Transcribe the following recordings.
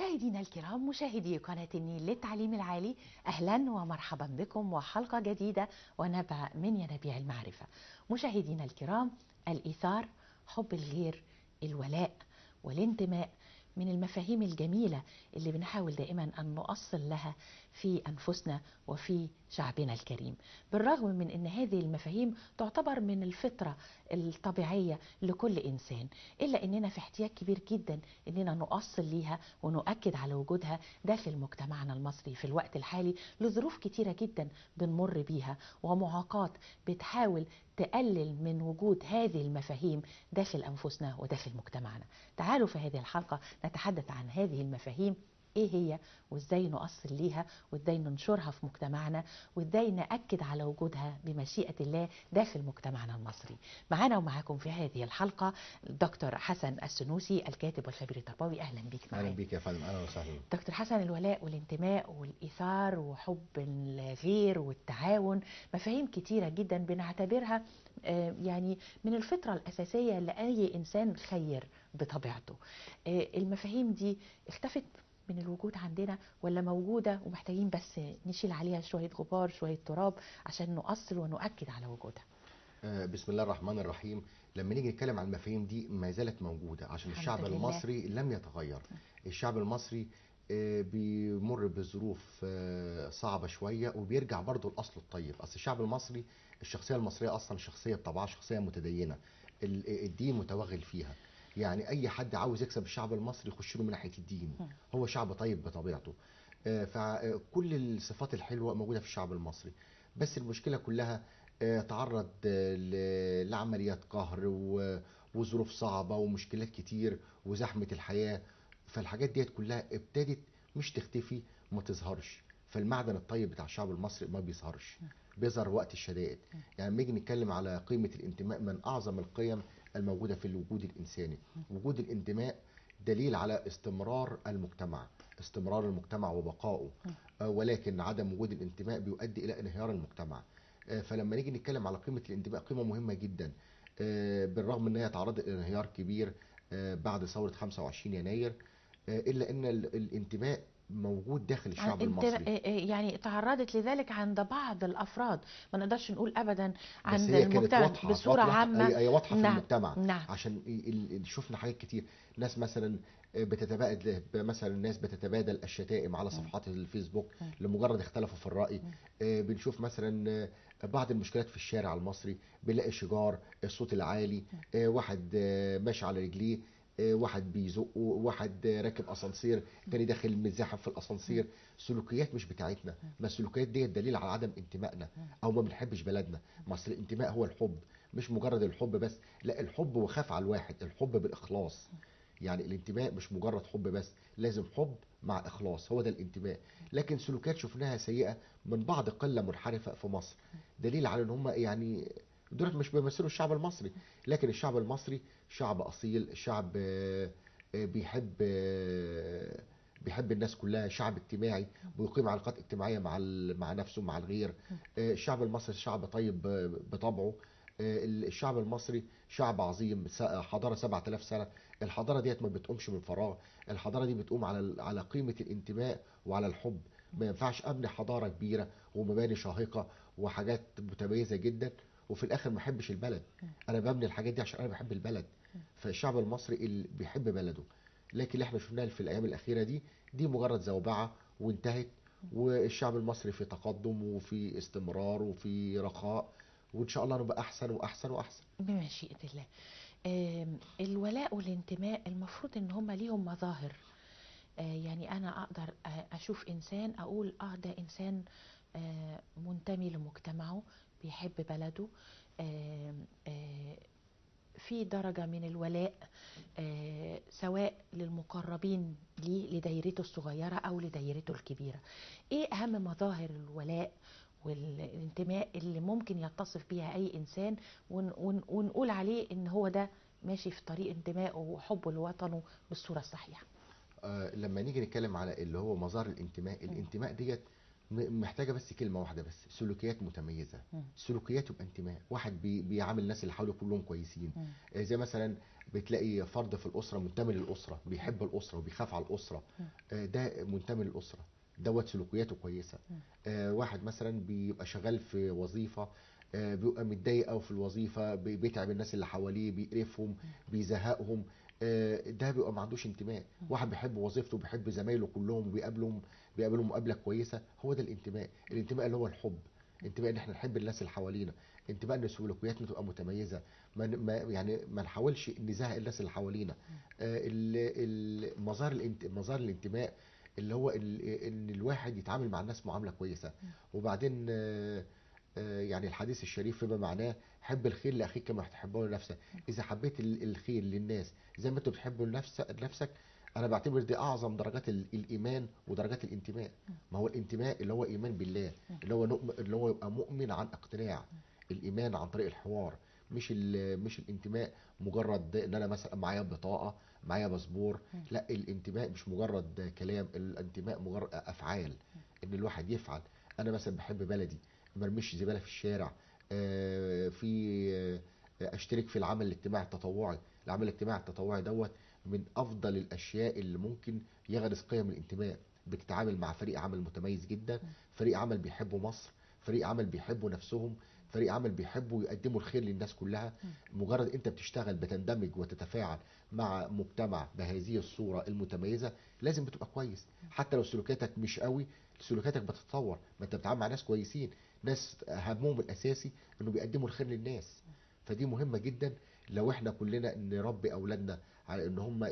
مشاهدينا الكرام مشاهدي قناة النيل للتعليم العالي أهلا ومرحبا بكم وحلقة جديدة ونبع من ينابيع المعرفة مشاهدينا الكرام الإيثار حب الغير الولاء والانتماء من المفاهيم الجميلة اللي بنحاول دائما أن نؤصل لها في أنفسنا وفي شعبنا الكريم بالرغم من أن هذه المفاهيم تعتبر من الفطرة الطبيعية لكل إنسان إلا أننا في احتياج كبير جدا أننا نؤصل ليها ونؤكد على وجودها داخل مجتمعنا المصري في الوقت الحالي لظروف كتيرة جدا بنمر بيها ومعاقات بتحاول تقلل من وجود هذه المفاهيم داخل أنفسنا وداخل مجتمعنا تعالوا في هذه الحلقة نتحدث عن هذه المفاهيم ايه هي وازاي نؤصل ليها وازاي ننشرها في مجتمعنا وازاي ناكد على وجودها بمشيئه الله داخل مجتمعنا المصري معانا ومعاكم في هذه الحلقه الدكتور حسن السنوسي الكاتب والخبير التربوي اهلا بيك معانا اهلا بيك يا فندم اهلا وسهلا دكتور حسن الولاء والانتماء والايثار وحب الغير والتعاون مفاهيم كتيره جدا بنعتبرها آه، يعني من الفطره الاساسيه لاي انسان خير بطبيعته آه، المفاهيم دي اختفت من الوجود عندنا ولا موجودة ومحتاجين بس نشيل عليها شوية غبار شوية تراب عشان نؤصل ونؤكد على وجودها آه، بسم الله الرحمن الرحيم لما نيجي نتكلم عن المفاهيم دي ما زالت موجودة عشان الحمد الشعب لله. المصري لم يتغير الشعب المصري آه، بيمر بظروف آه، صعبة شوية وبيرجع برضه لأصله الطيب أصل الشعب المصري الشخصية المصرية أصلا شخصية بطبعها شخصية متدينة ال- الدين متوغل فيها يعني أي حد عاوز يكسب الشعب المصري يخش له من ناحية الدين مم. هو شعب طيب بطبيعته آه، فكل الصفات الحلوة موجودة في الشعب المصري بس المشكلة كلها آه، تعرض آه، ل- لعمليات قهر و- وظروف صعبة ومشكلات كتير وزحمة الحياة فالحاجات ديت كلها ابتدت مش تختفي وما تظهرش فالمعدن الطيب بتاع الشعب المصري ما بيظهرش بيظهر وقت الشدائد يعني لما نيجي نتكلم على قيمة الانتماء من أعظم القيم الموجودة في الوجود الإنساني وجود الانتماء دليل على استمرار المجتمع استمرار المجتمع وبقائه آه، ولكن عدم وجود الانتماء بيؤدي إلى انهيار المجتمع آه، فلما نيجي نتكلم على قيمة الانتماء قيمة مهمة جدا آه، بالرغم ان هي تعرضت لانهيار كبير آه، بعد ثورة 25 يناير آه، الا ان ال- الانتماء موجود داخل الشعب عن- المصري انت- آه، آه، يعني تعرضت لذلك عند بعض الافراد ما نقدرش نقول ابدا بس عند هي كانت المجتمع واضحة بصوره واضحة عامه هي هي واضحة في نعم، المجتمع نعم عشان ال- ال- شفنا حاجات كتير ناس مثلا بتتبادل مثلا الناس بتتبادل الشتائم على صفحات الفيسبوك مم. لمجرد اختلفوا في الرأي مم. آه، بنشوف مثلا آه، بعض المشكلات في الشارع المصري بنلاقي شجار الصوت العالي آه، واحد آه، ماشي على رجليه آه، واحد بيزقه واحد آه، راكب اسانسير تاني داخل متزحف في الاسانسير سلوكيات مش بتاعتنا ما السلوكيات ديت دليل على عدم انتمائنا او ما بنحبش بلدنا ما اصل الانتماء هو الحب مش مجرد الحب بس لا الحب وخاف على الواحد الحب بالاخلاص يعني الانتماء مش مجرد حب بس لازم حب مع اخلاص هو ده الانتماء لكن سلوكيات شفناها سيئه من بعض قله منحرفه في مصر دليل على ان هم يعني دول مش بيمثلوا الشعب المصري لكن الشعب المصري شعب اصيل شعب آه، آه، بيحب آه، بيحب الناس كلها شعب اجتماعي ويقيم علاقات اجتماعيه مع ال- مع نفسه مع الغير آه، الشعب المصري شعب طيب آه، بطبعه آه، الشعب المصري شعب عظيم س- حضاره 7000 سنه الحضاره ديت ما بتقومش من فراغ الحضاره دي بتقوم على ال- على قيمه الانتماء وعلى الحب ما ينفعش ابني حضاره كبيره ومباني شاهقه وحاجات متميزه جدا وفي الاخر ما احبش البلد انا ببني الحاجات دي عشان انا بحب البلد فالشعب المصري اللي بيحب بلده لكن اللي احنا شفناه في الايام الاخيره دي دي مجرد زوبعه وانتهت والشعب المصري في تقدم وفي استمرار وفي رخاء وان شاء الله نبقى احسن واحسن واحسن بمشيئة الله آم، الولاء والانتماء المفروض ان هما ليهم مظاهر آه، يعني انا اقدر آه، اشوف انسان اقول اه ده انسان آه، منتمي لمجتمعه بيحب بلده آم، آه، في درجة من الولاء آه، سواء للمقربين ليه لدايرته الصغيرة أو لدايرته الكبيرة إيه أهم مظاهر الولاء والانتماء اللي ممكن يتصف بيها أي إنسان ون ون ونقول عليه إن هو ده ماشي في طريق انتمائه وحبه لوطنه بالصورة الصحيحة آه، لما نيجي نتكلم على اللي هو مظاهر الانتماء الانتماء ديت م- محتاجه بس كلمه واحده بس سلوكيات متميزه مم. سلوكيات يبقى انتماء واحد بي بيعامل الناس اللي حوله كلهم كويسين مم. آه، زي مثلا بتلاقي فرد في الاسره منتمي للاسره بيحب الاسره وبيخاف على الاسره مم. آه، ده منتمي للاسره دوت سلوكياته كويسه مم. آه، واحد مثلا بيبقى شغال في وظيفه آه، بيبقى متضايق قوي في الوظيفه بي- بيتعب الناس اللي حواليه بيقرفهم بيزهقهم آه، ده بيبقى ما عندوش انتماء مم. واحد بيحب وظيفته وبيحب زمايله كلهم وبيقابلهم بيقابلهم مقابله كويسه هو ده الانتماء الانتماء اللي هو الحب انتماء ان احنا نحب الناس اللي حوالينا انتماء ان سلوكياتنا تبقى متميزه ما ن- ما يعني ما نحاولش نزهق الناس اللي حوالينا آه، ال- ال- مظاهر الانت- مظاهر الانتماء اللي هو ال- ان الواحد يتعامل مع الناس معامله كويسه وبعدين آه، آه، يعني الحديث الشريف فيما معناه حب الخير لاخيك كما تحبه لنفسك اذا حبيت ال- الخير للناس زي ما انت بتحبه لنفسك لنفسك انا بعتبر دي اعظم درجات ال- الايمان ودرجات الانتماء ما هو الانتماء اللي هو ايمان بالله اللي هو نؤمن اللي هو يبقى مؤمن عن اقتناع الايمان عن طريق الحوار مش ال- مش الانتماء مجرد ان انا مثلا معايا بطاقه معايا باسبور لا الانتماء مش مجرد كلام الانتماء مجرد افعال ان الواحد يفعل انا مثلا بحب بلدي ما ارميش زباله في الشارع آه، في آه، اشترك في العمل الاجتماعي التطوعي العمل الاجتماعي التطوعي دوت من افضل الاشياء اللي ممكن يغرس قيم الانتماء بتتعامل مع فريق عمل متميز جدا فريق عمل بيحبوا مصر فريق عمل بيحبوا نفسهم فريق عمل بيحبوا يقدموا الخير للناس كلها مجرد انت بتشتغل بتندمج وتتفاعل مع مجتمع بهذه الصورة المتميزة لازم بتبقى كويس حتى لو سلوكياتك مش قوي سلوكياتك بتتطور ما انت بتتعامل مع ناس كويسين ناس همهم الاساسي انه بيقدموا الخير للناس فدي مهمة جدا لو احنا كلنا نربي اولادنا على ان هم ي-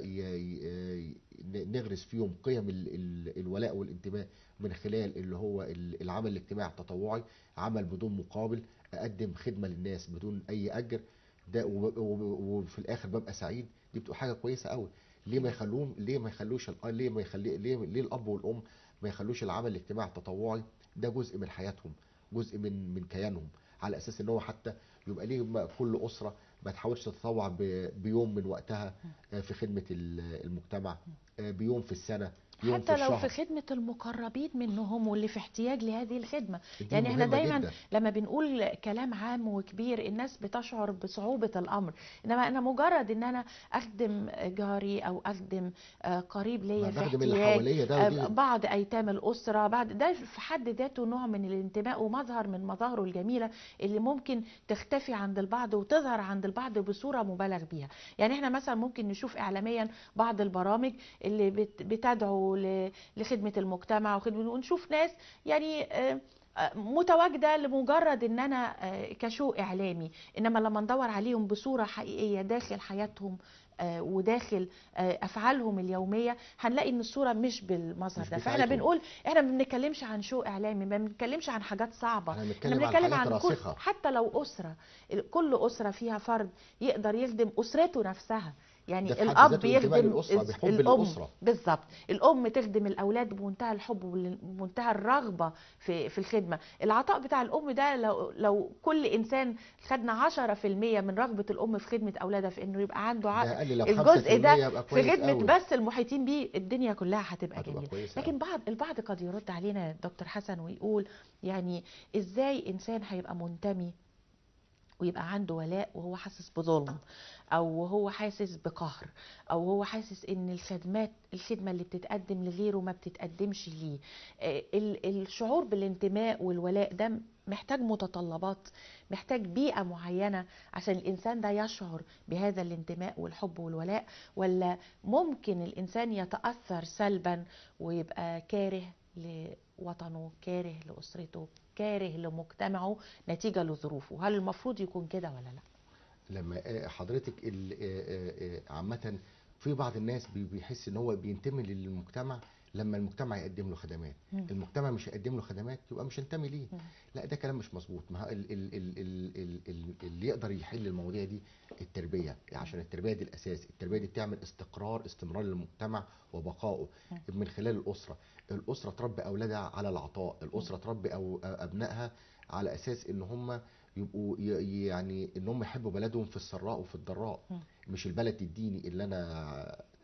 ي- نغرس فيهم قيم ال- ال- الولاء والانتماء من خلال اللي هو ال- العمل الاجتماعي التطوعي عمل بدون مقابل اقدم خدمة للناس بدون اي اجر ده وب- وب- وفي الاخر ببقى سعيد دي بتبقى حاجة كويسة قوي ليه ما يخلوهم ليه ما يخلوش الأ- ليه ما يخلي ليه ليه الاب والام ما يخلوش العمل الاجتماعي التطوعي ده جزء من حياتهم جزء من من كيانهم على اساس ان هو حتى يبقى ليه ما- كل اسره ما تحاولش تتطوع ب- بيوم من وقتها آه، في خدمه ال- المجتمع آه، بيوم في السنه يوم حتى في لو الشهر في خدمة المقربين منهم واللي في احتياج لهذه الخدمة دي يعني احنا مهمة دايما جدا. لما بنقول كلام عام وكبير الناس بتشعر بصعوبة الأمر إنما أنا مجرد إن أنا أخدم جاري أو أخدم آه، قريب ليا ما في بخدم اللي احتياج حواليا ده آه، ودي بعض أيتام الأسرة بعد ده في حد ذاته نوع من الانتماء ومظهر من مظاهره الجميلة اللي ممكن تختفي عند البعض وتظهر عند البعض بصورة مبالغ بيها يعني احنا مثلا ممكن نشوف إعلاميا بعض البرامج اللي بت- بتدعو ل- لخدمة المجتمع وخدمة ونشوف ناس يعني آه، آه، متواجدة لمجرد ان انا آه، كشو اعلامي انما لما ندور عليهم بصورة حقيقية داخل حياتهم آه، وداخل آه، افعالهم اليوميه هنلاقي ان الصوره مش بالمظهر مش ده فاحنا بتاعتهم. بنقول احنا ما بنتكلمش عن شو اعلامي ما بنتكلمش عن حاجات صعبه احنا احنا بنتكلم عن بنتكلم حاجات عن كل راسخه حتى لو اسره كل اسره فيها فرد يقدر يخدم اسرته نفسها يعني ده في حد الاب ذاته انتماء يخدم للأسرة، الز- بحب الام للأسرة. بالظبط الام تخدم الاولاد بمنتهى الحب وبمنتهى الرغبه في في الخدمه العطاء بتاع الام ده لو لو كل انسان خدنا 10% من رغبه الام في خدمه اولادها في انه يبقى عنده ده عقل اقل لو الجزء 5% ده يبقى في كويس خدمه قوي. بس المحيطين بيه الدنيا كلها هتبقى هتبقى جميله كويسة لكن أوي. بعض البعض قد يرد علينا يا دكتور حسن ويقول يعني ازاي انسان هيبقى منتمي ويبقى عنده ولاء وهو حاسس بظلم او هو حاسس بقهر او هو حاسس ان الخدمات الخدمه اللي بتتقدم لغيره ما بتتقدمش ليه آه، ال- الشعور بالانتماء والولاء ده محتاج متطلبات محتاج بيئه معينه عشان الانسان ده يشعر بهذا الانتماء والحب والولاء ولا ممكن الانسان يتاثر سلبا ويبقى كاره لوطنه كاره لاسرته كاره لمجتمعه نتيجه لظروفه هل المفروض يكون كده ولا لا لما آه، حضرتك ال- آه، آه، آه، عامة في بعض الناس بي- بيحس ان هو بينتمي للمجتمع لما المجتمع يقدم له خدمات مم. المجتمع مش هيقدم له خدمات يبقى مش هينتمي ليه مم. لا ده كلام مش مظبوط ما هو ال- ال- ال- ال- ال- ال- اللي يقدر يحل المواضيع دي التربية عشان التربية دي الأساس التربية دي بتعمل استقرار استمرار للمجتمع وبقائه من خلال الأسرة الأسرة تربي أولادها على العطاء الأسرة تربي أو أبنائها على أساس إن هم يبقوا ي- يعني إن هم يحبوا بلدهم في السراء وفي الضراء مم. مش البلد الديني اللي أنا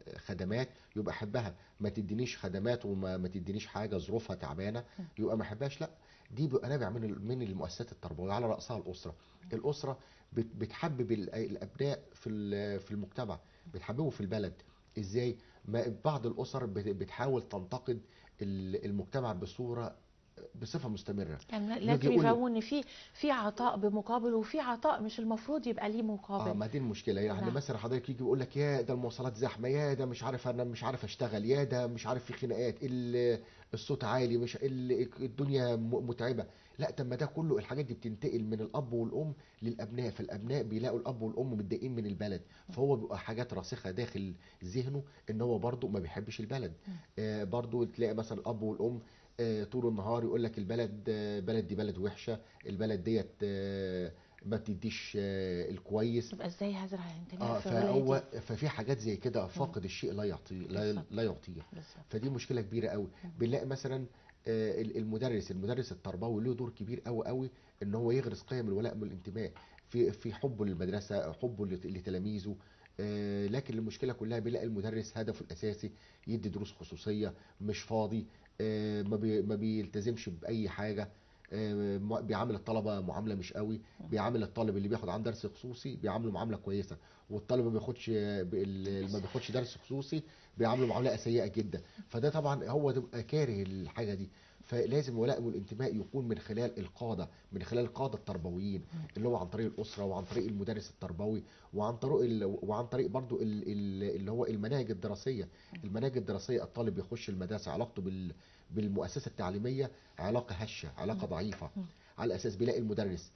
خدمات يبقى احبها ما تدينيش خدمات وما ما تدينيش حاجه ظروفها تعبانه يبقى ما احبهاش لا دي بيبقى نابع من ال- من المؤسسات التربويه على راسها الاسره الاسره بت- بتحبب ال- الابناء في ال- في المجتمع بتحببه في البلد ازاي ما بعض الاسر بت- بتحاول تنتقد ال- المجتمع بصوره بصفه مستمره يعني يجي لازم يقول- يفهموا ان في في عطاء بمقابل وفي عطاء مش المفروض يبقى ليه اه مقابل ما دي المشكله يعني نعم. مثلا حضرتك يجي يقول لك يا ده المواصلات زحمه يا ده مش عارف انا مش عارف اشتغل يا ده مش عارف في خناقات ال- الصوت عالي مش ال- الدنيا م- متعبه لا طب ما ده كله الحاجات دي بتنتقل من الاب والام للابناء فالابناء بيلاقوا الاب والام متضايقين من البلد فهو بيبقى حاجات راسخه داخل ذهنه ان هو برضه ما بيحبش البلد آه برضه تلاقي مثلا الاب والام آه طول النهار يقول لك البلد آه بلد دي بلد وحشه البلد ديت آه ما بتديش آه الكويس يبقى ازاي هزرع الانتماء اه في فهو ولادي ففي حاجات زي كده فاقد الشيء لا يعطيه لا, بالظبط. لا يعطيه بالظبط فدي مشكله كبيره قوي بنلاقي مثلا آه، ال- المدرس المدرس التربوي له دور كبير قوي قوي ان هو يغرس قيم الولاء والانتماء في في حبه للمدرسه حبه لت- لتلاميذه آه، لكن المشكله كلها بيلاقي المدرس هدفه الاساسي يدي دروس خصوصيه مش فاضي آه، ما بي- ما بيلتزمش باي حاجه آه، م- بيعامل الطلبه معامله مش قوي بيعامل الطالب اللي بياخد عن درس خصوصي بيعامله معامله كويسه والطالب ما بياخدش اللي ما بياخدش درس خصوصي بيعامله معامله سيئه جدا فده طبعا هو تبقى كاره الحاجه دي فلازم الولاء والانتماء يكون من خلال القاده من خلال القاده التربويين اللي هو عن طريق الاسره وعن طريق المدرس التربوي وعن طريق ال... وعن طريق برضو ال... ال... اللي هو المناهج الدراسيه المناهج الدراسيه الطالب يخش المدرسه علاقته بال... بالمؤسسه التعليميه علاقه هشه علاقه ضعيفه على اساس بيلاقي المدرس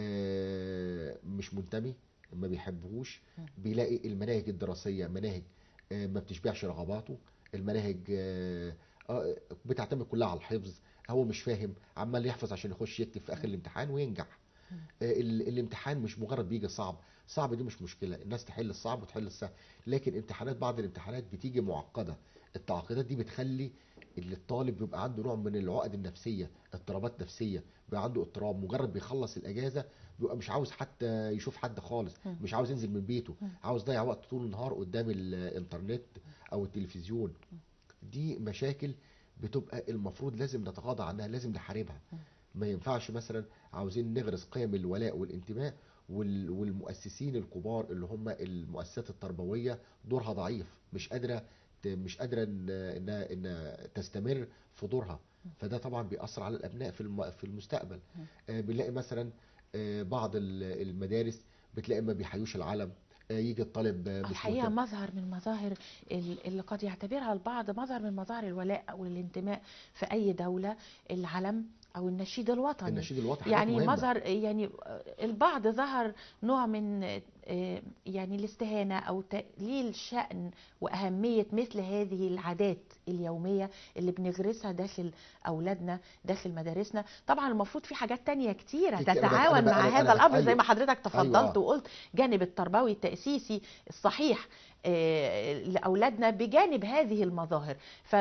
آه، مش منتمي ما بيحبهوش بيلاقي المناهج الدراسيه مناهج آه، ما بتشبعش رغباته المناهج آه، آه، بتعتمد كلها على الحفظ هو مش فاهم عمال يحفظ عشان يخش يكتب في اخر الامتحان وينجح آه، ال- الامتحان مش مجرد بيجي صعب صعب دي مش مشكله الناس تحل الصعب وتحل السهل لكن امتحانات بعض الامتحانات بتيجي معقده التعقيدات دي بتخلي اللي الطالب بيبقى عنده نوع من العقد النفسيه اضطرابات نفسيه بيبقى عنده اضطراب مجرد بيخلص الاجازه بيبقى مش عاوز حتى يشوف حد خالص مش عاوز ينزل من بيته عاوز يضيع وقت طول النهار قدام الانترنت او التلفزيون دي مشاكل بتبقى المفروض لازم نتغاضى عنها لازم نحاربها ما ينفعش مثلا عاوزين نغرس قيم الولاء والانتماء وال- والمؤسسين الكبار اللي هم المؤسسات التربويه دورها ضعيف مش قادره ت- مش قادره ان ان ان تستمر في دورها فده طبعا بيأثر على الابناء في الم- في المستقبل آه، بنلاقي مثلا آه، بعض ال- المدارس بتلاقي ما بيحيوش العلم آه، يجي الطالب آه، مش الحقيقة مهتم. مظهر من مظاهر ال- اللي قد يعتبرها البعض مظهر من مظاهر الولاء أو الانتماء في أي دولة العلم أو النشيد الوطني النشيد الوطني حاجات يعني مهمة. مظهر يعني البعض ظهر نوع من آه، يعني الاستهانة أو تقليل شأن وأهمية مثل هذه العادات اليومية اللي بنغرسها داخل أولادنا داخل مدارسنا طبعا المفروض في حاجات تانية كتيرة كتير. أنا بقى- تتعاون أنا بقى- مع أنا- هذا أنا- الأمر زي أيوة. ما حضرتك تفضلت أيوة. وقلت جانب التربوي التأسيسي الصحيح آه، لأولادنا بجانب هذه المظاهر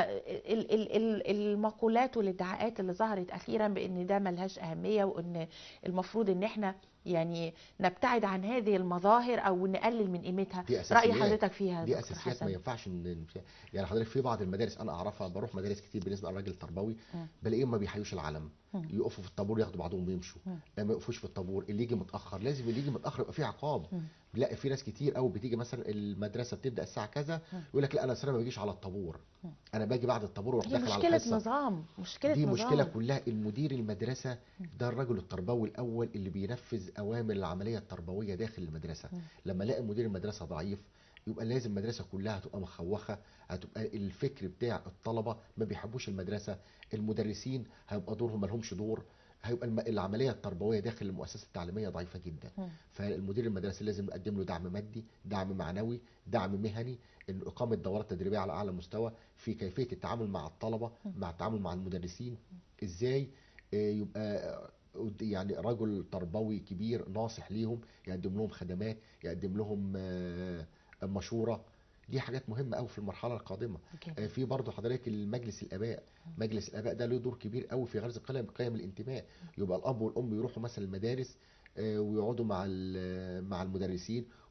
فالمقولات والادعاءات اللي ظهرت أخيرا بأن ده ملهاش أهمية وأن المفروض أن احنا يعني نبتعد عن هذه المظاهر أو نقلل من قيمتها دي رأي أساسيات. حضرتك فيها دي دكتور اساسيات ما حسن ينفعش ان يعني حضرتك في بعض المدارس انا اعرفها بروح مدارس كتير بالنسبه للراجل التربوي مم. بلاقيهم ما بيحيوش العلم مم. يقفوا في الطابور ياخدوا بعضهم ويمشوا مم. ما يقفوش في الطابور اللي يجي متاخر لازم اللي يجي متاخر يبقى فيه عقاب مم. لا في ناس كتير قوي بتيجي مثلا المدرسه بتبدا الساعه كذا مم. يقول لك لا انا أصل انا ما بجيش على الطابور مم. انا باجي بعد الطابور واروح هي داخل على مشكلة الحصه نظام مشكلة دي نظام مشكله كلها المدير المدرسه ده الرجل التربوي الاول اللي بينفذ اوامر العمليه التربويه داخل المدرسه مم. لما الاقي مدير المدرسه ضعيف يبقى لازم المدرسه كلها هتبقى مخوخه هتبقى الفكر بتاع الطلبه ما بيحبوش المدرسه المدرسين هيبقى دورهم ما لهمش دور هيبقى الم- العمليه التربويه داخل المؤسسه التعليميه ضعيفه جدا مم. فالمدير المدرسي لازم يقدم له دعم مادي دعم معنوي دعم مهني إن اقامه دورات تدريبيه على اعلى مستوى في كيفيه التعامل مع الطلبه مع التعامل مع المدرسين ازاي آه، يبقى آه، يعني رجل تربوي كبير ناصح ليهم يقدم لهم خدمات يقدم لهم آه، مشوره دي حاجات مهمه قوي في المرحله القادمه جدا. آه، في برضه حضرتك المجلس الاباء مجلس الاباء ده له دور كبير قوي في غرس قيم قيم الانتماء يبقى الاب والام يروحوا مثلا المدارس آه، ويقعدوا مع ال- مع المدرسين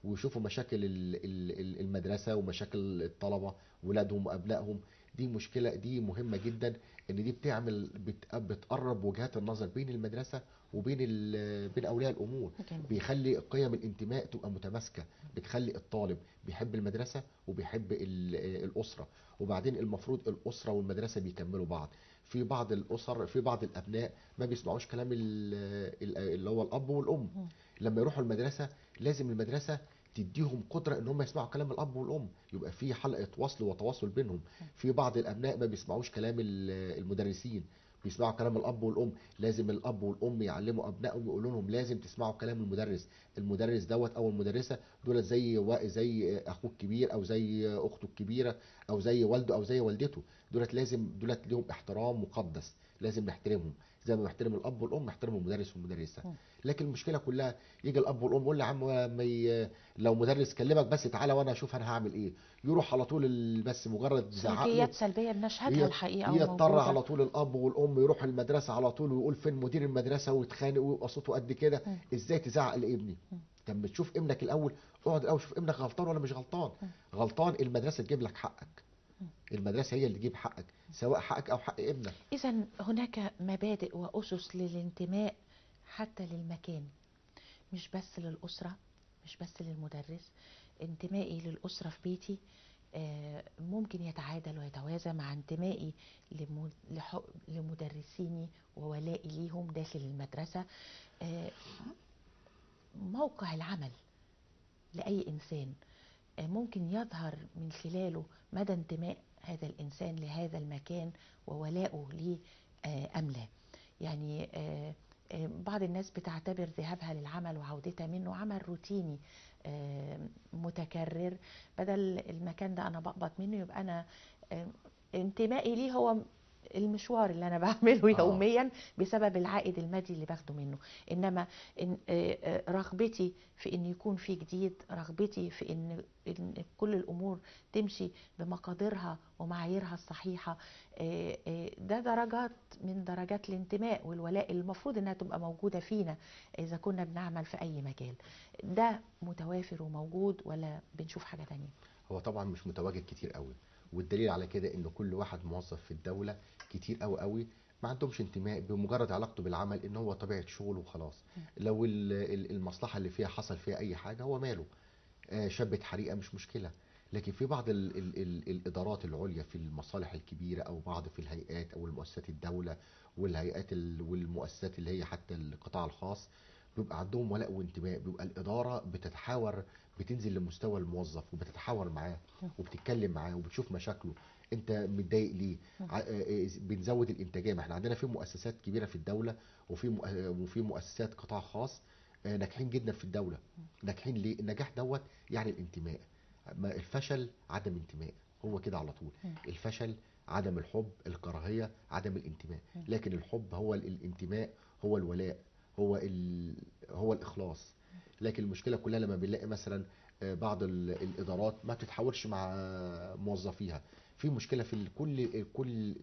ويشوفوا مشاكل ال- ال- ال- المدرسة ومشاكل الطلبة ولادهم وأبنائهم دي مشكلة دي مهمة جدا إن دي بتعمل بت- بتقرب وجهات النظر بين المدرسة وبين ال- بين أولياء الأمور جميل. بيخلي قيم الانتماء تبقى متماسكة بتخلي الطالب بيحب المدرسة وبيحب ال- الأسرة وبعدين المفروض الأسرة والمدرسة بيكملوا بعض في بعض الأسر في بعض الأبناء ما بيسمعوش كلام ال- ال- اللي هو الأب والأم مم. لما يروحوا المدرسة لازم المدرسة تديهم قدرة ان هم يسمعوا كلام الاب والام يبقى في حلقة وصل وتواصل بينهم في بعض الابناء ما بيسمعوش كلام ال- المدرسين بيسمعوا كلام الاب والام لازم الاب والام يعلموا ابنائهم يقولوا لهم لازم تسمعوا كلام المدرس المدرس دوت او المدرسه دول زي و- زي اخوه الكبير او زي اخته الكبيره او زي والده او زي والدته دولت لازم دولت ليهم احترام مقدس لازم نحترمهم زي ما بنحترم الاب والام نحترم المدرس والمدرسه مم. لكن المشكله كلها يجي الاب والام يقول لي يا عم ما ي... لو مدرس كلمك بس تعالى وانا اشوف انا هعمل ايه يروح على طول ال- بس مجرد زعق له سلوكيات سلبية بنشهدها يط- الحقيقة يضطر وموجودة. على طول الاب والام يروح المدرسه على طول ويقول فين مدير المدرسه ويتخانق ويبقى صوته قد كده مم. ازاي تزعق لابني مم. طب تشوف ابنك الاول اقعد الاول شوف ابنك غلطان ولا مش غلطان مم. غلطان المدرسه تجيب لك حقك مم. المدرسه هي اللي تجيب حقك سواء حقك او حق ابنك إذا هناك مبادئ وأسس للانتماء حتى للمكان مش بس للأسرة مش بس للمدرس انتمائي للأسرة في بيتي آه، ممكن يتعادل ويتوازى مع انتمائي لم- لح- لمدرسيني وولائي ليهم داخل المدرسة آه، موقع العمل لأي إنسان آه، ممكن يظهر من خلاله مدى انتماء هذا الإنسان لهذا المكان وولائه ليه آه، أم لا يعني آه، آه، بعض الناس بتعتبر ذهابها للعمل وعودتها منه عمل روتيني آه، متكرر بدل المكان ده أنا بقبض منه يبقى أنا آه، انتمائي ليه هو المشوار اللي انا بعمله آه. يوميا بسبب العائد المادي اللي باخده منه انما إن آه، آه، رغبتي في ان يكون في جديد رغبتي في ان ان كل الامور تمشي بمقاديرها ومعاييرها الصحيحه آه، آه، ده درجات من درجات الانتماء والولاء اللي المفروض انها تبقى موجوده فينا اذا كنا بنعمل في اي مجال ده متوافر وموجود ولا بنشوف حاجه تانية هو طبعا مش متواجد كتير قوي والدليل على كده ان كل واحد موظف في الدوله كتير قوي قوي ما عندهمش انتماء بمجرد علاقته بالعمل ان هو طبيعه شغله وخلاص لو ال- ال- المصلحه اللي فيها حصل فيها اي حاجه هو ماله آه، شبت حريقه مش مشكله لكن في بعض ال ال ال الادارات العليا في المصالح الكبيره او بعض في الهيئات او المؤسسات الدوله والهيئات ال- والمؤسسات اللي هي حتى القطاع الخاص بيبقى عندهم ولاء وانتماء بيبقى الاداره بتتحاور بتنزل لمستوى الموظف وبتتحاور معاه وبتتكلم معاه وبتشوف مشاكله انت متضايق ليه ع- آه، آه، بنزود الانتاجيه ما احنا عندنا في مؤسسات كبيره في الدوله وفي مؤ- آه، وفي مؤسسات قطاع خاص آه، ناجحين جدا في الدوله ناجحين ليه النجاح دوت يعني الانتماء ما الفشل عدم انتماء هو كده على طول مم. الفشل عدم الحب الكراهيه عدم الانتماء مم. لكن الحب هو ال- الانتماء هو الولاء هو ال... هو الاخلاص لكن المشكله كلها لما بنلاقي مثلا آه، بعض ال- الادارات ما بتتحاورش مع موظفيها في مشكله في ال- كل كل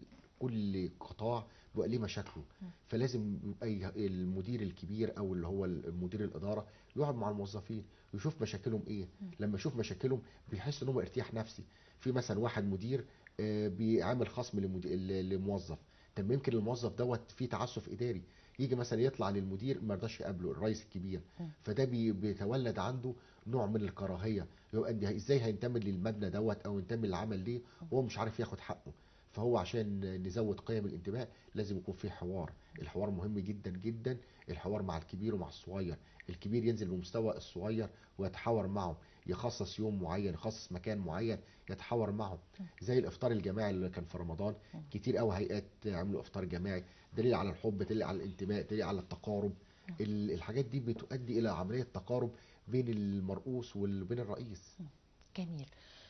كل قطاع بيبقى ليه مشاكله فلازم يبقى ي- المدير الكبير او اللي هو المدير الاداره يقعد مع الموظفين يشوف مشاكلهم ايه لما يشوف مشاكلهم بيحس ان هو ارتياح نفسي في مثلا واحد مدير آه، بيعمل خصم لمدي- ل- لموظف طب ما يمكن الموظف دوت فيه تعسف اداري يجي مثلا يطلع للمدير ما رضاش يقابله الرئيس الكبير مم. فده بي- بيتولد عنده نوع من الكراهيه يبقى أنت ازاي هينتمي للمبنى دوت او ينتمي للعمل ليه وهو مش عارف ياخد حقه فهو عشان نزود قيم الانتماء لازم يكون في حوار الحوار مهم جدا جدا الحوار مع الكبير ومع الصغير الكبير ينزل بمستوى الصغير ويتحاور معه يخصص يوم معين يخصص مكان معين يتحاور معه زي الافطار الجماعي اللي كان في رمضان كتير قوي هيئات عملوا افطار جماعي دليل على الحب دليل على الانتماء دليل على التقارب ال- الحاجات دي بتؤدي الى عمليه تقارب بين المرؤوس وبين الرئيس جميل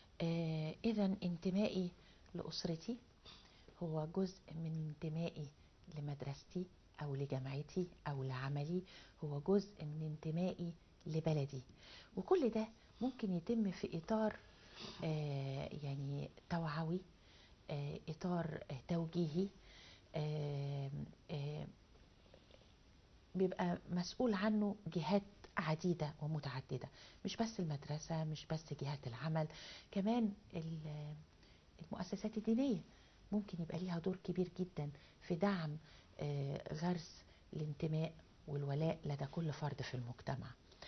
آه إذا انتمائي لأسرتي هو جزء من انتمائي لمدرستي أو لجامعتي أو لعملي هو جزء من انتمائي لبلدي وكل ده ممكن يتم في إطار آه يعني توعوي آه إطار آه توجيهي آه آه بيبقى مسؤول عنه جهات عديدة ومتعددة مش بس المدرسة مش بس جهات العمل كمان ال- المؤسسات الدينية ممكن يبقى ليها دور كبير جدا في دعم آه، غرس الانتماء والولاء لدى كل فرد في المجتمع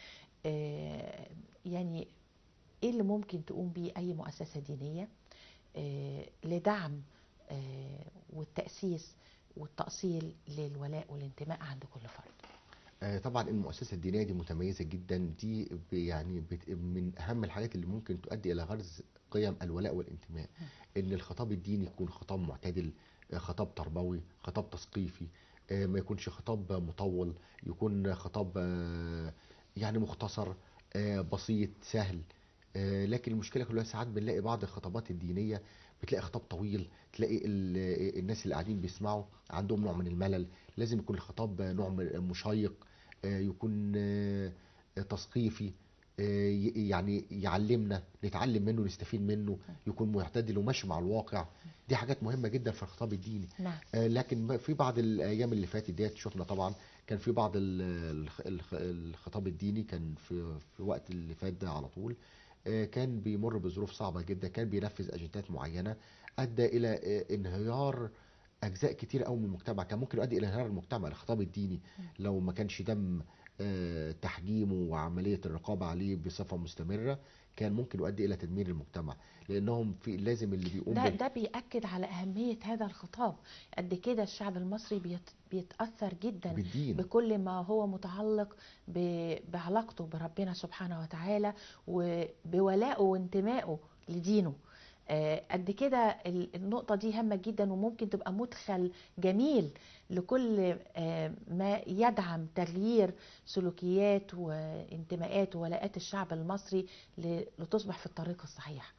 آه، يعني ايه اللي ممكن تقوم بيه اي مؤسسة دينية آه، لدعم آه، والتأسيس والتأصيل للولاء والانتماء عند كل فرد آه، طبعا المؤسسه الدينيه دي متميزه جدا دي ب- يعني بت- من اهم الحاجات اللي ممكن تؤدي الى غرس قيم الولاء والانتماء ان الخطاب الديني يكون خطاب معتدل آه، خطاب تربوي خطاب تثقيفي آه، ما يكونش خطاب مطول يكون خطاب آه، يعني مختصر آه، بسيط سهل آه، لكن المشكله كلها ساعات بنلاقي بعض الخطابات الدينيه بتلاقي خطاب طويل تلاقي ال- الناس اللي قاعدين بيسمعوا عندهم نوع من الملل لازم يكون الخطاب نوع من- مشيق آه، يكون آه، تثقيفي آه، ي- يعني يعلمنا نتعلم منه نستفيد منه يكون معتدل وماشي مع الواقع دي حاجات مهمة جدا في الخطاب الديني نعم آه، لكن في بعض الايام اللي فاتت ديت شفنا طبعا كان في بعض ال- الخ- الخ- الخطاب الديني كان في في وقت اللي فات ده على طول آه، كان بيمر بظروف صعبة جدا كان بينفذ اجندات معينة ادى الى آه، انهيار اجزاء كتير قوي من المجتمع كان ممكن يؤدي الى انهيار المجتمع الخطاب الديني لو ما كانش تم آه، تحجيمه وعملية الرقابة عليه بصفة مستمرة كان ممكن يؤدي الى تدمير المجتمع لانهم في لازم اللي بيقوم ده بال- ده بيأكد على أهمية هذا الخطاب قد كده الشعب المصري بيت بيتأثر جدا بالدين بكل ما هو متعلق ب- بعلاقته بربنا سبحانه وتعالى وبولائه وانتمائه لدينه آه، قد كده ال- النقطة دي هامة جدا وممكن تبقى مدخل جميل لكل آه، ما يدعم تغيير سلوكيات وانتماءات وولاءات الشعب المصري ل- لتصبح في الطريق الصحيح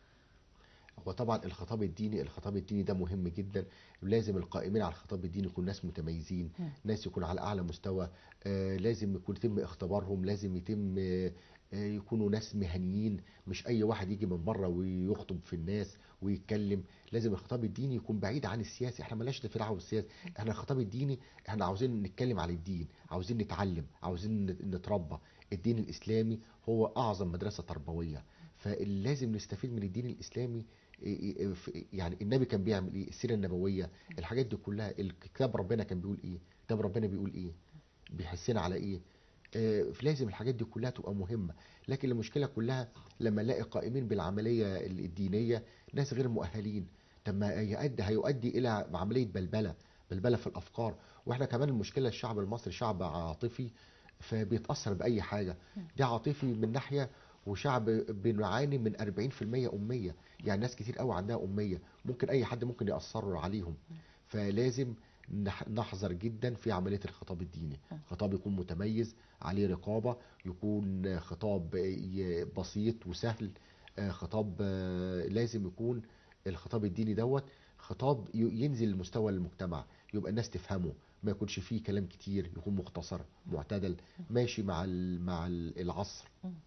هو طبعا الخطاب الديني الخطاب الديني ده مهم جدا لازم القائمين على الخطاب الديني يكون ناس متميزين مم. ناس يكون على اعلى مستوى آه، لازم يكون يتم اختبارهم لازم يتم آه، آه، يكونوا ناس مهنيين مش اي واحد يجي من بره ويخطب في الناس ويتكلم لازم الخطاب الديني يكون بعيد عن السياسه احنا مالناش في دعوه بالسياسه احنا الخطاب الديني احنا عاوزين نتكلم على الدين عاوزين نتعلم عاوزين نت- نتربى الدين الاسلامي هو اعظم مدرسه تربويه فلازم نستفيد من الدين الاسلامي إيه- إيه- في- يعني النبي كان بيعمل ايه السيره النبويه الحاجات دي كلها الكتاب ربنا كان بيقول ايه كتاب ربنا بيقول ايه بيحسنا على ايه آه، لازم الحاجات دي كلها تبقى مهمه لكن المشكله كلها لما نلاقي قائمين بالعمليه الدينيه ناس غير مؤهلين طب ما هيؤدي هيؤدي الى عمليه بلبله بلبله في الافكار واحنا كمان المشكله الشعب المصري شعب عاطفي فبيتاثر باي حاجه ده عاطفي من ناحيه وشعب بنعاني من 40% اميه يعني ناس كتير قوي عندها اميه ممكن اي حد ممكن ياثر عليهم فلازم نح- نحذر جدا في عمليه الخطاب الديني خطاب يكون متميز عليه رقابه يكون خطاب ي- بسيط وسهل آه، خطاب آه، لازم يكون الخطاب الديني دوت خطاب ي- ينزل لمستوى المجتمع يبقى الناس تفهمه ما يكونش فيه كلام كتير يكون مختصر معتدل ماشي مع ال- مع ال- العصر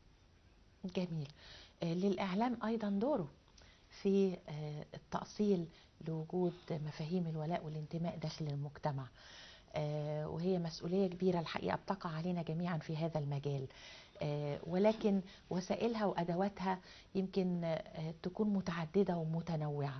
جميل آه، للإعلام أيضا دوره في آه، التأصيل لوجود مفاهيم الولاء والانتماء داخل المجتمع آه، وهي مسؤولية كبيرة الحقيقة بتقع علينا جميعا في هذا المجال آه، ولكن وسائلها وأدواتها يمكن آه، تكون متعددة ومتنوعة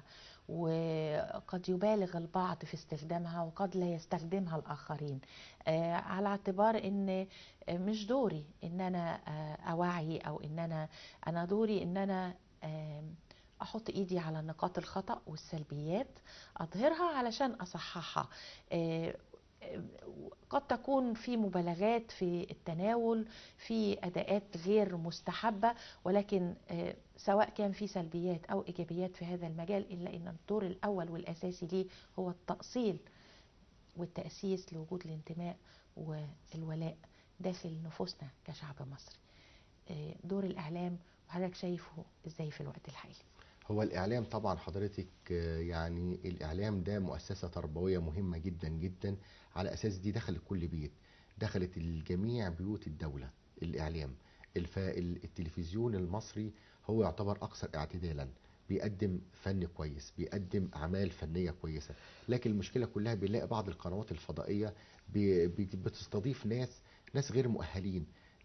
وقد يبالغ البعض في استخدامها وقد لا يستخدمها الآخرين آه، على اعتبار ان مش دوري ان انا آه، اوعي او ان انا انا دوري ان انا آم، احط ايدي على نقاط الخطأ والسلبيات اظهرها علشان اصححها آه، آه، قد تكون في مبالغات في التناول في اداءات غير مستحبه ولكن آه، سواء كان في سلبيات او ايجابيات في هذا المجال الا ان الدور الاول والاساسي ليه هو التاصيل والتاسيس لوجود الانتماء والولاء داخل نفوسنا كشعب مصري آه، دور الاعلام وحضرتك شايفه ازاي في الوقت الحالي هو الإعلام طبعا حضرتك آه، يعني الإعلام ده مؤسسة تربوية مهمة جدا جدا على أساس دي دخلت كل بيت دخلت الجميع بيوت الدولة الإعلام الف... التلفزيون المصري هو يعتبر أكثر اعتدالا بيقدم فن كويس بيقدم أعمال فنية كويسة لكن المشكلة كلها بنلاقي بعض القنوات الفضائية بي... بي- بتستضيف ناس ناس غير مؤهلين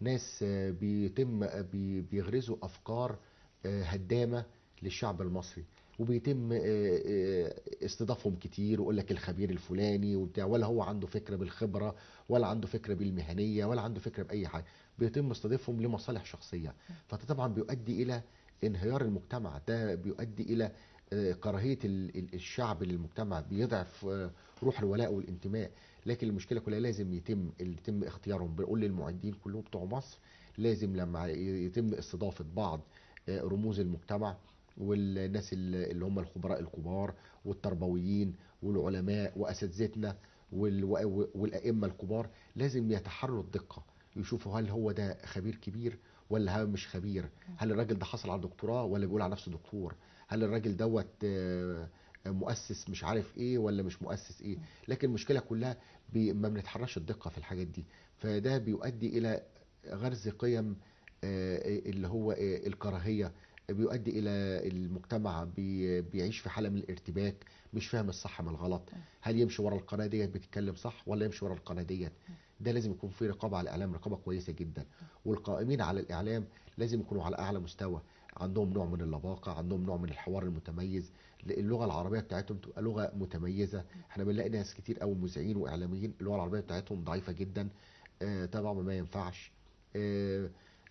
ناس آه، بيتم آه، بي- بيغرزوا افكار آه، هدامه للشعب المصري وبيتم آه، آه، استضافهم كتير ويقول لك الخبير الفلاني وبتاع ولا هو عنده فكره بالخبره ولا عنده فكره بالمهنيه ولا عنده فكره باي حاجه بيتم استضافهم لمصالح شخصيه فده طبعا بيؤدي الى انهيار المجتمع ده بيؤدي الى آه، كراهيه ال- ال- الشعب للمجتمع بيضعف آه، روح الولاء والانتماء لكن المشكله كلها لازم يتم يتم اختيارهم بنقول للمعدين كلهم بتوع مصر لازم لما يتم استضافه بعض آه، رموز المجتمع والناس ال- اللي هم الخبراء الكبار والتربويين والعلماء واساتذتنا وال- والائمه الكبار لازم يتحروا الدقه يشوفوا هل هو ده خبير كبير ولا هو مش خبير هل الراجل ده حصل على دكتوراه ولا بيقول على نفسه دكتور هل الراجل دوت آه، مؤسس مش عارف ايه ولا مش مؤسس ايه لكن المشكله كلها بي ما بنتحرش الدقه في الحاجات دي فده بيؤدي الى غرز قيم آه، اللي هو آه، الكراهيه بيؤدي الى المجتمع بي- بيعيش في حاله من الارتباك مش فاهم الصح من الغلط هل يمشي ورا القناه ديت بتتكلم صح ولا يمشي ورا القناه ديت ده لازم يكون في رقابه على الاعلام رقابه كويسه جدا والقائمين على الاعلام لازم يكونوا على اعلى مستوى عندهم نوع من اللباقه عندهم نوع من الحوار المتميز اللغه العربيه بتاعتهم تبقى لغه متميزه احنا بنلاقي ناس كتير قوي مذيعين واعلاميين اللغه العربيه بتاعتهم ضعيفه جدا آه، طبعا ما ينفعش آه،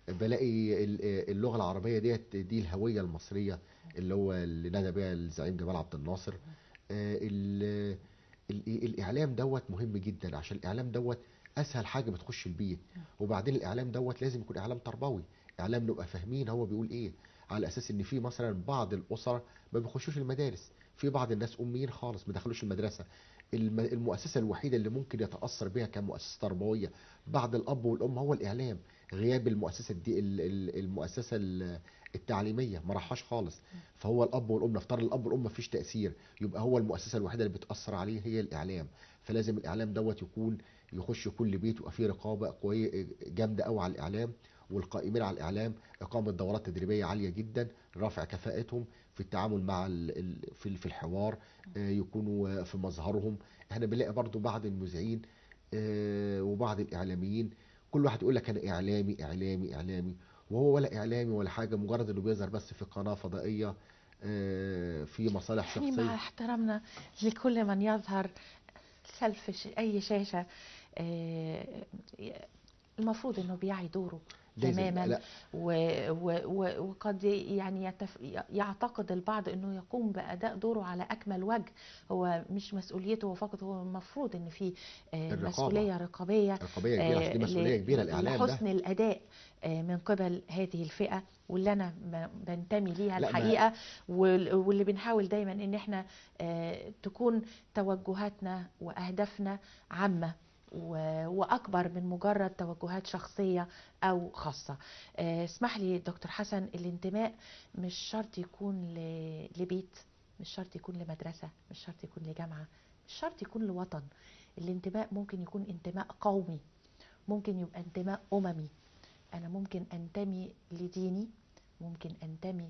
بلاقي ال- آه، اللغه العربيه ديت دي الهويه المصريه اللي هو اللي نادى بها الزعيم جمال عبد الناصر آه، ال- ال- الاعلام دوت مهم جدا عشان الاعلام دوت اسهل حاجه بتخش البيت وبعدين الاعلام دوت لازم يكون اعلام تربوي اعلام نبقى فاهمين هو بيقول ايه على اساس ان في مثلا بعض الاسر ما بيخشوش المدارس في بعض الناس اميين خالص ما دخلوش المدرسه الم- المؤسسه الوحيده اللي ممكن يتاثر بها كمؤسسه تربويه بعد الاب والام هو الاعلام غياب المؤسسه دي ال- ال- المؤسسه ال- التعليميه ما راحش خالص فهو الاب والام نفترض الاب والام ما فيش تاثير يبقى هو المؤسسه الوحيده اللي بتاثر عليه هي الاعلام فلازم الاعلام دوت يكون يخش كل بيت ويبقى فيه رقابه كويسه جامده قوي على الاعلام والقائمين على الاعلام اقامه دورات تدريبيه عاليه جدا رفع كفاءتهم في التعامل مع ال- ال- في في الحوار آه، يكونوا في مظهرهم احنا بنلاقي برضو بعض المذيعين آه، وبعض الاعلاميين كل واحد يقول لك انا اعلامي اعلامي اعلامي وهو ولا اعلامي ولا حاجه مجرد انه بيظهر بس في قناه فضائيه آه، في مصالح يعني مع شخصيه احترامنا لكل من يظهر خلف ش- أي شاشة آه، المفروض أنه بيعي دوره لازم- تماما لا و و و وقد يعني يتف يعتقد البعض انه يقوم باداء دوره على اكمل وجه هو مش مسؤوليته هو فقط هو المفروض ان في آه، الرقابة. مسؤوليه رقابيه رقابيه كبيره عشان دي آه، مسؤوليه ل- كبيره الاعلام ده لحسن الاداء آه، من قبل هذه الفئه واللي انا ب- بنتمي ليها لا، ما- الحقيقه وال- واللي بنحاول دايما ان احنا آه، تكون توجهاتنا واهدافنا عامه و- واكبر من مجرد توجهات شخصيه او خاصه آه، اسمح لي دكتور حسن الانتماء مش شرط يكون ل- لبيت مش شرط يكون لمدرسه مش شرط يكون لجامعه مش شرط يكون لوطن الانتماء ممكن يكون انتماء قومي ممكن يبقى انتماء اممي انا ممكن انتمي لديني ممكن انتمي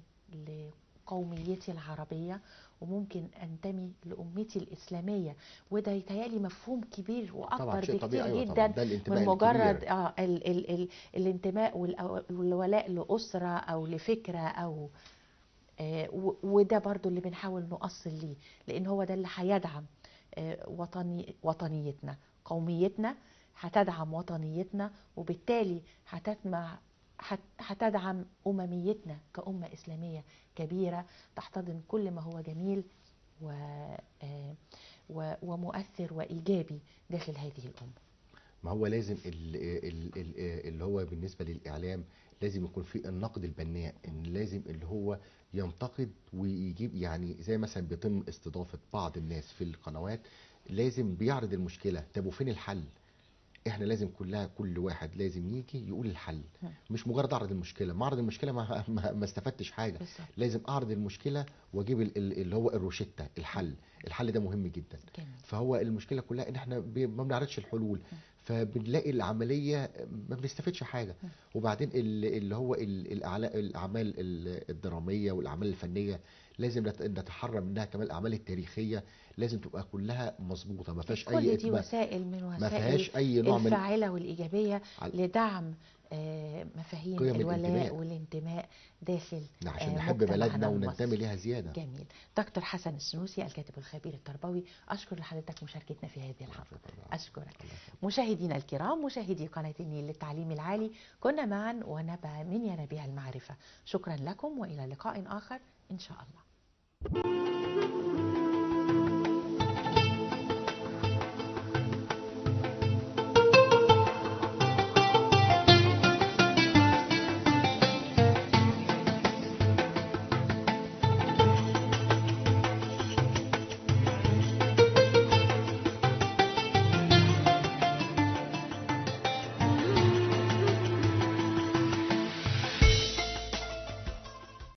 لقوميتي العربيه وممكن انتمي لامتي الاسلاميه وده يتهيألي مفهوم كبير طبعا واكبر شيء طبيعي بكتير ايوه جدا طبعا ده الانتماء من مجرد الكبير. اه ال ال ال الانتماء والأو- والولاء لأسرة أو لفكرة أو آه، و- وده برضو اللي بنحاول نؤصل ليه لأن هو ده اللي هيدعم آه، وطني وطنيتنا قوميتنا هتدعم وطنيتنا وبالتالي هتتمع هت- هتدعم أمميتنا كأمة إسلامية كبيرة تحتضن كل ما هو جميل و آه، و- ومؤثر وإيجابي داخل هذه الأمة ما هو لازم ال ال ال اللي هو بالنسبه للاعلام لازم يكون في النقد البناء ان لازم اللي هو ينتقد ويجيب يعني زي مثلا بيتم استضافه بعض الناس في القنوات لازم بيعرض المشكله طب وفين الحل احنا لازم كلها كل واحد لازم يجي يقول الحل مم. مش مجرد اعرض المشكله ما اعرض المشكله ما, ما, ما استفدتش حاجه بالظبط لازم اعرض المشكله واجيب ال- ال- اللي هو الروشته الحل الحل ده مهم جدا جميل فهو المشكله كلها ان احنا بي- ما بنعرضش الحلول فبنلاقي العمليه ما بنستفدش حاجه وبعدين ال- اللي هو ال- الأعلا- الاعمال ال- الدراميه والاعمال الفنيه لازم نت- نتحرى منها كمان الاعمال التاريخيه لازم تبقى كلها مظبوطه ما فيهاش كل اي دي إتما- وسائل من ما وسائل فيهاش اي نوع من الفاعلة والإيجابية على- لدعم آه، مفاهيم قيم الولاء الانتماء. والانتماء داخل عشان آه، نحب مجتمعنا بلدنا وننتمي المصري. ليها زياده جميل دكتور حسن السنوسي الكاتب الخبير التربوي أشكر لحضرتك مشاركتنا في هذه الحلقة أشكرك مشاهدينا الكرام مشاهدي قناة النيل للتعليم العالي كنا معا ونبع من ينابيع المعرفة شكرا لكم وإلى لقاء آخر إن شاء الله